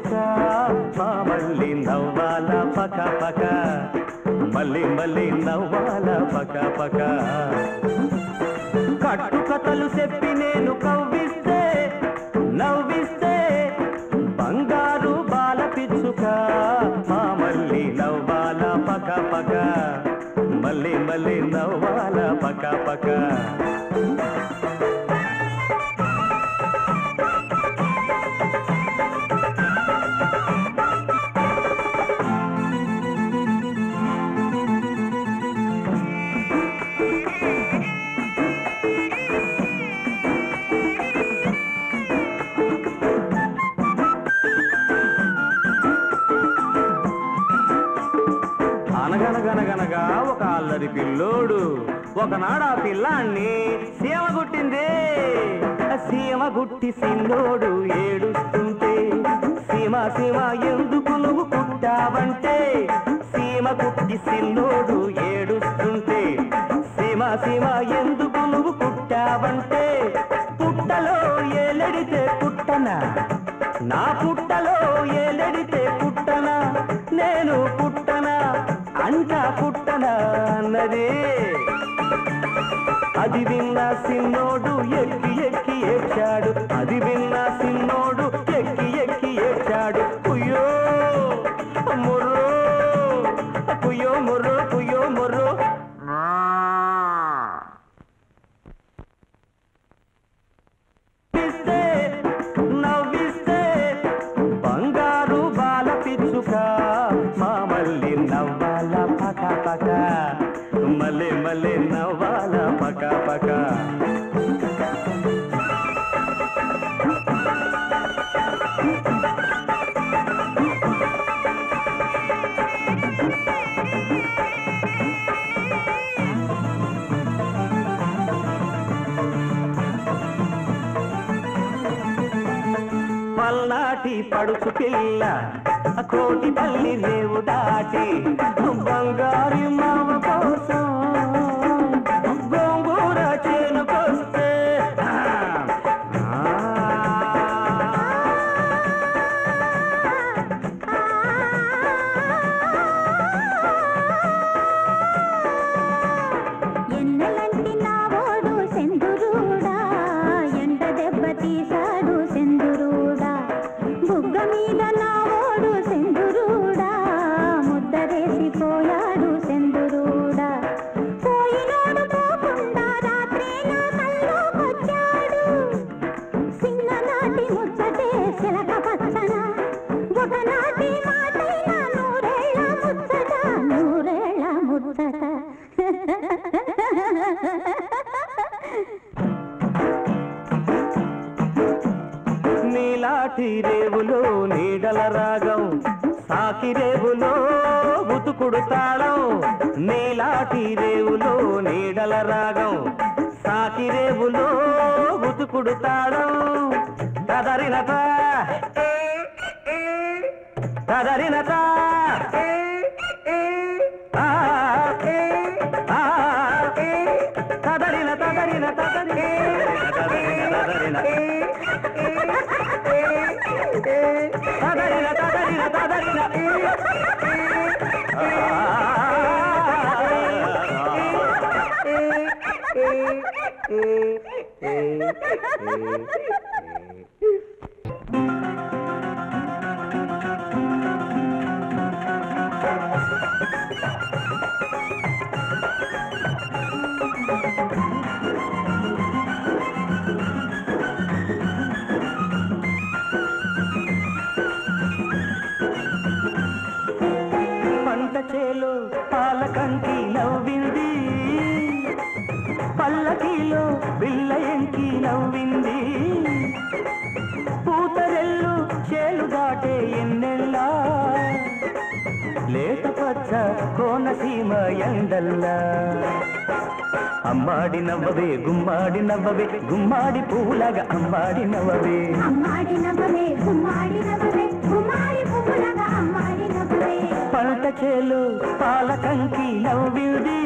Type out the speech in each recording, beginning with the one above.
పిచ్చుక మా మళ్ళీ నవ్వాల పక పక మళ్ళీ మళ్ళీ నవ్వాల పక పక కట్టు కథలు చెప్పి నేను కవ్విస్తే నవ్విస్తే బంగారు బాల పిచ్చుక మా మళ్ళీ నవ్వాల పక పక మళ్ళీ మళ్ళీ నవ్వాల పక పక అనగనగనగనగా ఒక అల్లరి పిల్లోడు ఒకనాడు ఆ పిల్లాన్ని సీమ గుట్టింది ఆ సీమ గుట్టి సిన్నోడు ఏడుస్తుంటే సీమ సీమ ఎందుకు నువ్వు కుట్టావంటే సీమ కుట్టి సిన్నోడు ఏడుస్తుంటే సీమ సీమ ఎందుకు నువ్వు కుట్టావంటే పుట్టలో ఏలెడితే పుట్టనా నా పుట్టలో ఏలెడితే పుట్టనా నేను పుట్టనా అంట పుట్టనా అన్నది అది విన్న సిన్నోడు ఎక్కి ఎక్కి ఏడ్చాడు అది విన్న సిన్నోడు ఎక్కి ఎక్కి ఏడ్చాడు కుయ్యో ముర్రో కుయ్యో ముర్రో కుయ్యో ముర్రో నవ్విస్తే నవ్విస్తే బంగారు బాల పిచ్చుక మా మళ్ళీ నవ్వాల పక పక మళ్ళీ మళ్ళీ నవ్వాల పక పక పల్నాటి పడుచు పిల్ల కోటి తల్లి రేవు దాటి బంగారు మామ కోసం గోంగూర చేనుకొస్తే ఆ, ఆ. ఎన్నెలంటి నావోడు సెందురూడా ఎండ దెబ్బ తీశాడు సెందురూడా బుగ్గ మీద నావోడు సెందురూడా ముద్దరేసిపోయాడు సెందురూడా పోయినోడు పోకుండా రాత్రి నా కల్లోకొచ్చాడు చిన్ననాటి ముచ్చటే చిలక పచ్చన ఒకనాటి మాటైన నూరేళ్ళ ముచ్చట నూరేళ్ళ ముచ్చట నీలాటి రేవులో నీడల రాగం సాకి రేవులో ఉతుకుడు తాళం నీలాటి రేవులో నీడల రాగం సాకి రేవులో ఉతుకుడు తాళం కదరినత కదరినత ఆ, ఆ, కదరిన కదరిన కదరిన కదరిన కదరిన తదరిన తదరిన తదరిన పంట చేలో పాలకంకి నవ్వింది పల్లకిలో బిల్ల ఎంకి నవ్వింది పూతరెల్లు చేలు దాటే ఎన్నెల్లా లేత పచ్చ కోనసీమ ఎండల్లా అమ్మాడి నవ్వవే గుమ్మాడి నవ్వవే గుమ్మాడి పూలగా అమ్మాడి నవ్వవే అమ్మాడి నవ్వవే గుమ్మాడి నవ్వవే గుమ్మాడి పువ్వులగా అమ్మాడి నవ్వవే పంట చేలు పాలకంకి నవ్వింది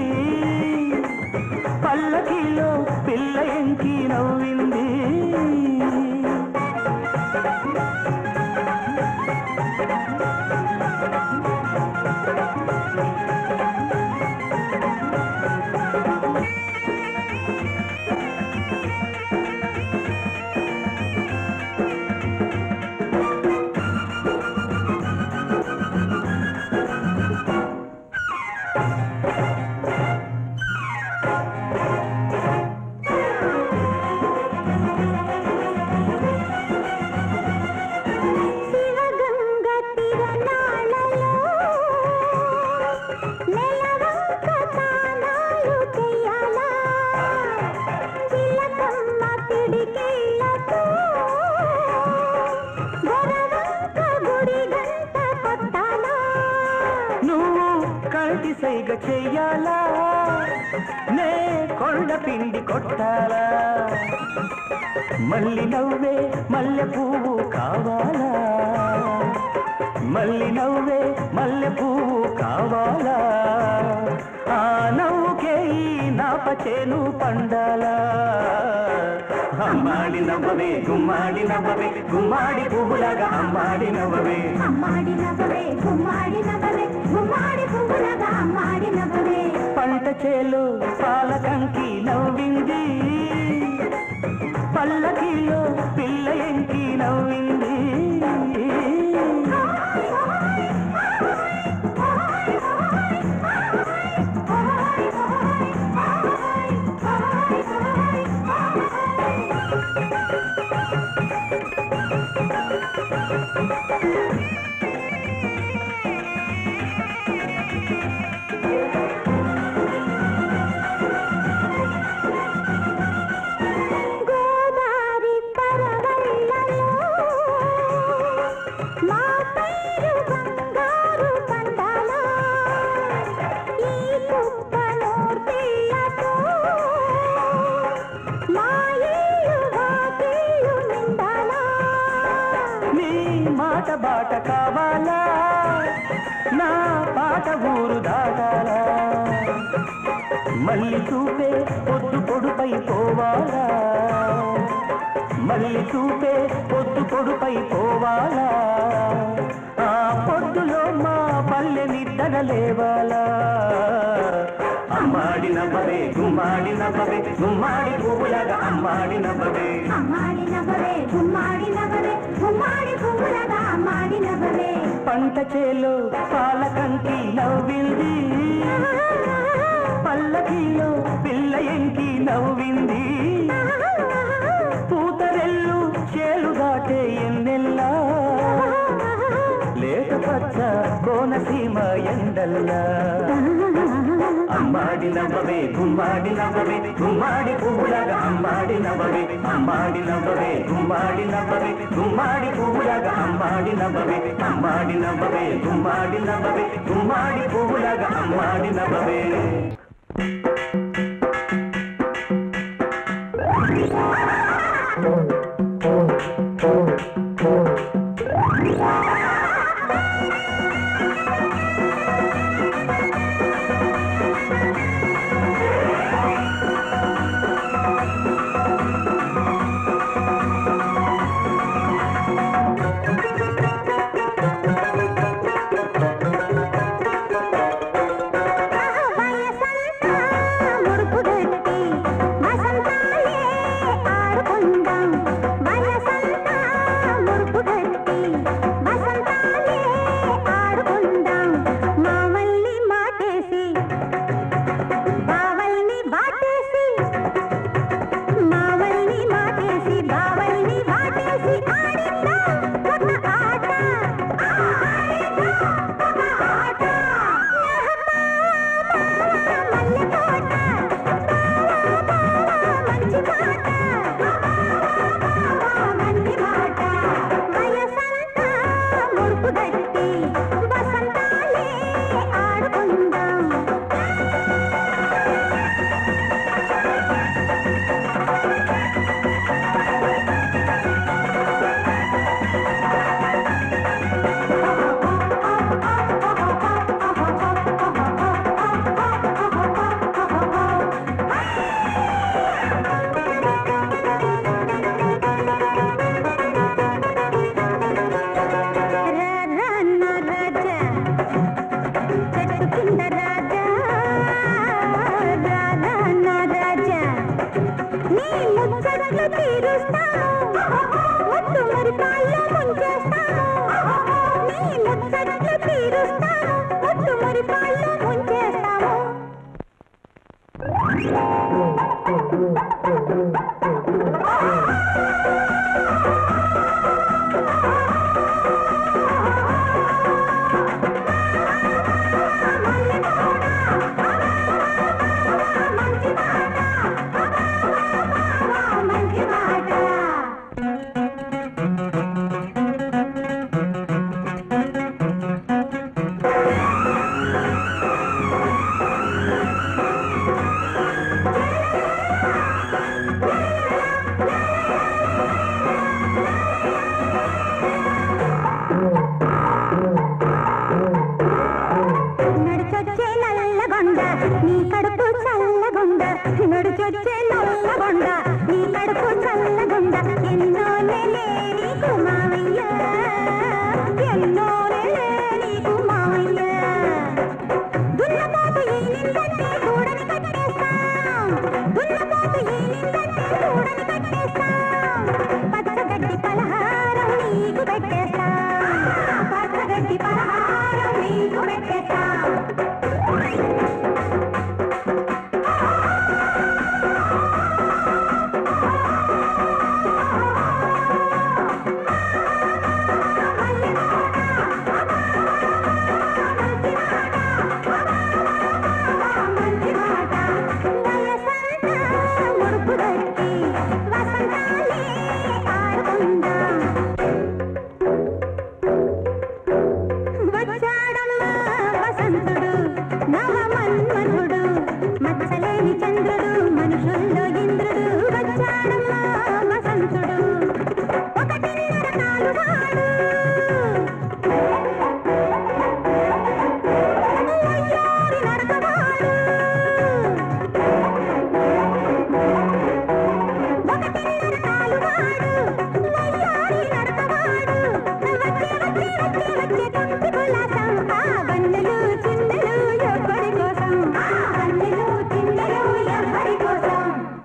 పల్లకిలో పిల్ల ఎంకి నవ్వింది సైగ చెయ్యాలా నే కొండ పిండి కొట్టాలా మల్లి నవ్వే మల్లె పువ్వు కావాలా మల్లి నవ్వే మల్లె పువ్వు కావాలా ఆ నవ్వుకే ఈ నాపచేను పండాలా అమ్మాడి నవ్వవే గుమ్మాడి నవ్వవే గుమ్మాడి పువ్వులాగా అమ్మాడి నవ్వవే అమ్మాడి నవ్వవే గుమ్మాడి నవ్వవే గుమ్మాడి పువ్వులగా అమ్మాడి నవ్వవే పంట చేలు పాలకంకి నవ్వింది పల్లకిలో పిల్ల ఎంకి నవ్వింది గోదారి పరవళ్ళలో మా పైరు బంగారు పండాలో ఈ కుప్పనూర్తిళ్ళతో మా ఇల్లు వాకిళ్ళు నిండాలా నీ మాట బాట కావాలా నా పాట ఊరు దాటాలా మళ్ళీ చూపే పొద్దు పొడుపై పోవాలా మళ్ళీ చూపే పొద్దు పొడుపై పోవాలా ఆ పొద్దులో మా పల్లె నిద్దన లేవాలా అమ్మాడి నవ్వవే గుమ్మాడి నవ్వవే గుమ్మాడి పువ్వులాగా అమ్మాడి నవ్వవే అమ్మాడి నవ్వవే గుమ్మాడి నవ్వవే గుమ్మాడి పువ్వులగా అమ్మాడి నవ్వవే పంట చేలో పాలకంకి నవ్వింది పల్లకిలో పిల్ల ఎంకి నవ్వింది పూతరెల్లు చేలు దాటే ఎన్నెల్లా లేత పచ్చ కోనసీమ ఎండల్లా అమ్మాడి నవ్వవే గుమ్మాడి నవ్వవే గుమ్మాడి పువ్వులాగా అమ్మాడి నవ్వవే అమ్మాడి నవ్వవే గుమ్మాడి నవ్వవే గుమ్మాడి పువ్వులాగా అమ్మాడి నవ్వవే అమ్మాడి నవ్వవే గుమ్మాడి నవ్వవే గుమ్మాడి పువ్వులాగా అమ్మాడి నవ్వవే వయసంతా వచ్చొచ్చే నల్లగొండ నీ కడుపు చల్లగొండ ఎన్నో నెలే నీకు మావయ్య ఎన్నో నెలే నీకు మావయ్య దున్నపోతు ఈ నిందంటే చూడని కట్టేస్తాం దున్నపోతు ఈ నిందంటే చూడని కట్టేస్తాం పచ్చగడ్డి పలహారం నీకు పెట్టేస్తాం పచ్చగడ్డి పలహారం నీకు పెట్టేస్తాం మంచి మాట వయసంతా ముడుపు దొరికి వసంతాలే ఆడుకుందాం వచ్చాడమ్మా వసంతుడు నవ మన్మధుడు మచ్చలేని చంద్రుడు మనుషుల్లో ఇంద్రుడు వచ్చాడమ్మా వసంతుడు ఒకటిన్నర నాలుగాడు వయ్యారి నడకవాడు ఒకటిన్నర నాలుగాడు వయ్యారి నడకవాడు వచ్చే వచ్చే వచ్చే వచ్చే తుంటి కులాసం ఆ వన్నెలు చిన్నెలు ఎవ్వరి కోసం ఆ వన్నెలు చిన్నెలు ఎవ్వరి కోసం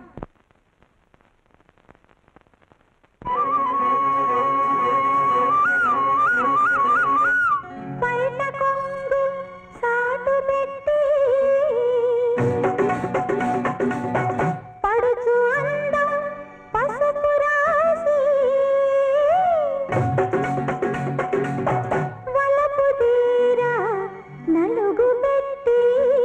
పైట కొంగు సాటు పెట్టి పడుచు అందం పసుపు రాసి వలపు తీరా నలుగు పెట్టి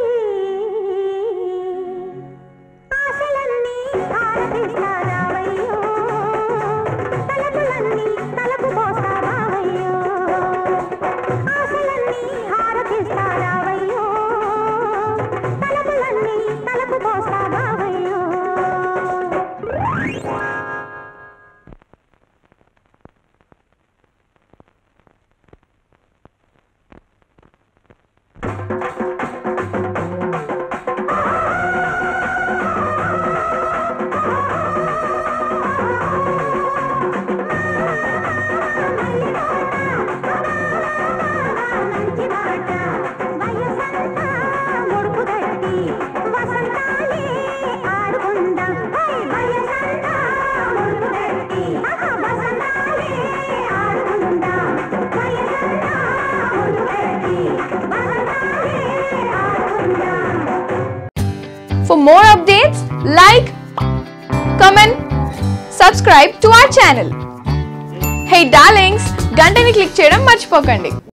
ఆశలన్నీ ఆరతిస్తారావయ్యో తలపులన్నీ తలకు పోస్తారావయ్యో ఆశలన్నీ హారతిస్తారావయ్యో తలపులన్నీ తలకు పోస్తారావయ్యో మంచి మాట వయసంతా ముడుపు కట్టి వసంతాలే ఆడుకుందాం హై వయసంతా ముడుపు కట్టి వసంతాలే ఆడుకుందాం వయసంతా ముడుపు కట్టి వసంతాలే ఆడుకుందాం For more updates, like, comment, subscribe to our channel. Hey darlings, గంటని click చేయడం మర్చిపోకండి